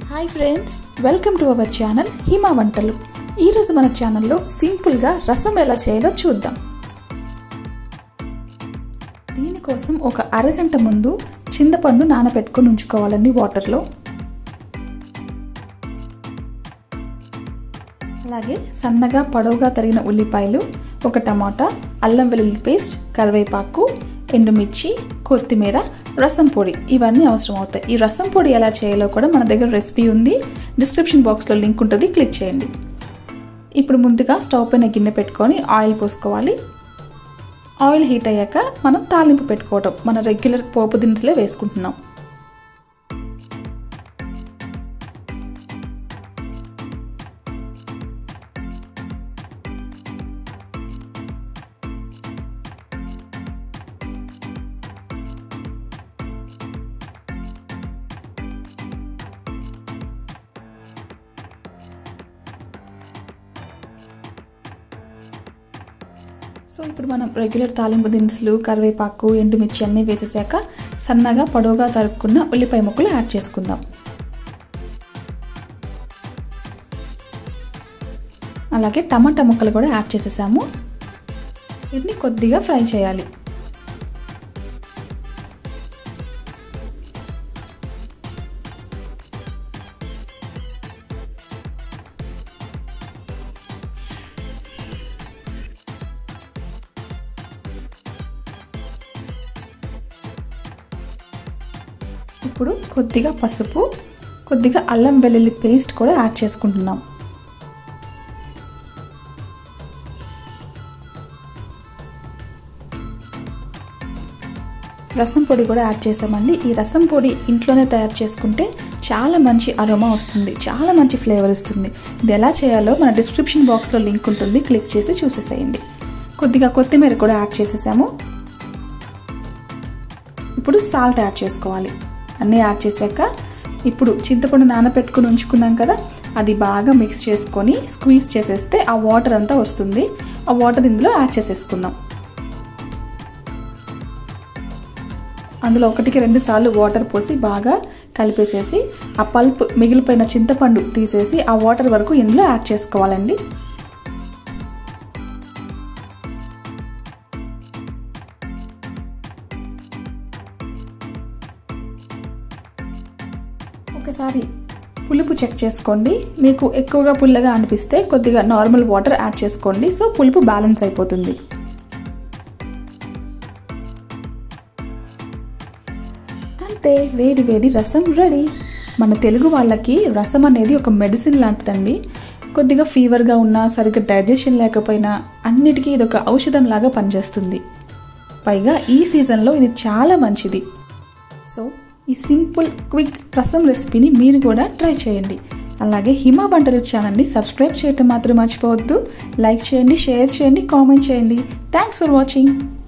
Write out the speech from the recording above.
hi friends welcome to our channel Hima వంటలు ఈరోజు మన ఛానల్లో సింపుల్గా రసం ఎలా చేయాలో చూద్దాం దీనికోసం ఒక అరగంట ముందు చింతపండు నానబెట్టుకొని ఉంచుకోవాలండి వాటర్లో అలాగే సన్నగా పొడవుగా తరిగిన ఉల్లిపాయలు ఒక టమాటా అల్లం వెల్లుల్లి పేస్ట్ కరివేపాకు ఎండుమిర్చి కొత్తిమీర రసం పొడి ఇవన్నీ అవసరం అవుతాయి ఈ రసం పొడి ఎలా చేయాలో కూడా మన దగ్గర రెసిపీ ఉంది డిస్క్రిప్షన్ బాక్స్లో లింక్ ఉంటుంది క్లిక్ చేయండి ఇప్పుడు ముందుగా స్టవ్ పైన గిన్నె పెట్టుకొని ఆయిల్ పోసుకోవాలి ఆయిల్ హీట్ అయ్యాక మనం తాలింపు పెట్టుకోవటం మన రెగ్యులర్ పోపు దినుసులే వేసుకుంటున్నాం సో ఇప్పుడు మనం రెగ్యులర్ తాలింపు దినుసులు కరివేపాకు ఎండుమిర్చి అన్నీ వేసేసాక సన్నగా పొడవుగా తరుక్కున్న ఉల్లిపాయ ముక్కలు యాడ్ చేసుకుందాం అలాగే టమాటా ముక్కలు కూడా యాడ్ చేసేసాము వీటిని కొద్దిగా ఫ్రై చేయాలి ఇప్పుడు కొద్దిగా పసుపు కొద్దిగా అల్లం వెల్లుల్లి పేస్ట్ కూడా యాడ్ చేసుకుంటున్నాం రసం పొడి కూడా యాడ్ చేసామండి ఈ రసం పొడి ఇంట్లోనే తయారు చేసుకుంటే చాలా మంచి అరోమా వస్తుంది చాలా మంచి ఫ్లేవర్ ఇస్తుంది ఇది ఎలా చేయాలో మన డిస్క్రిప్షన్ బాక్స్లో లింక్ ఉంటుంది క్లిక్ చేసి చూసేసేయండి కొద్దిగా కొత్తిమీర కూడా యాడ్ చేసేసాము ఇప్పుడు సాల్ట్ యాడ్ చేసుకోవాలి అన్నీ యాడ్ చేశాక ఇప్పుడు చింతపండు నానబెట్టుకుని ఉంచుకున్నాం కదా అది బాగా మిక్స్ చేసుకొని స్క్వీజ్ చేసేస్తే ఆ వాటర్ అంతా వస్తుంది ఆ వాటర్ ఇందులో యాడ్ చేసేసుకుందాం అందులో ఒకటికి రెండు సార్లు వాటర్ పోసి బాగా కలిపేసేసి ఆ పల్ప్ మిగిలిపోయిన చింతపండు తీసేసి ఆ వాటర్ వరకు ఇందులో యాడ్ చేసుకోవాలండి ఒకసారి పులుపు చెక్ చేసుకోండి మీకు ఎక్కువగా పుల్లగా అనిపిస్తే కొద్దిగా నార్మల్ వాటర్ యాడ్ చేసుకోండి సో పులుపు బ్యాలెన్స్ అయిపోతుంది అంతే వేడి వేడి రసం రెడీ మన తెలుగు వాళ్ళకి రసం అనేది ఒక మెడిసిన్ లాంటిదండి కొద్దిగా ఫీవర్గా ఉన్నా సరిగ్గా డైజెషన్ లేకపోయినా అన్నిటికీ ఇది ఒక ఔషధం లాగా పనిచేస్తుంది పైగా ఈ సీజన్లో ఇది చాలా మంచిది సో ఈ సింపుల్ క్విక్ రసం రెసిపీని మీరు కూడా ట్రై చేయండి అలాగే హిమా వంటలు ఛానల్ని సబ్స్క్రైబ్ చేయటం మాత్రం మర్చిపోవద్దు లైక్ చేయండి షేర్ చేయండి కామెంట్ చేయండి థ్యాంక్స్ ఫర్ వాచింగ్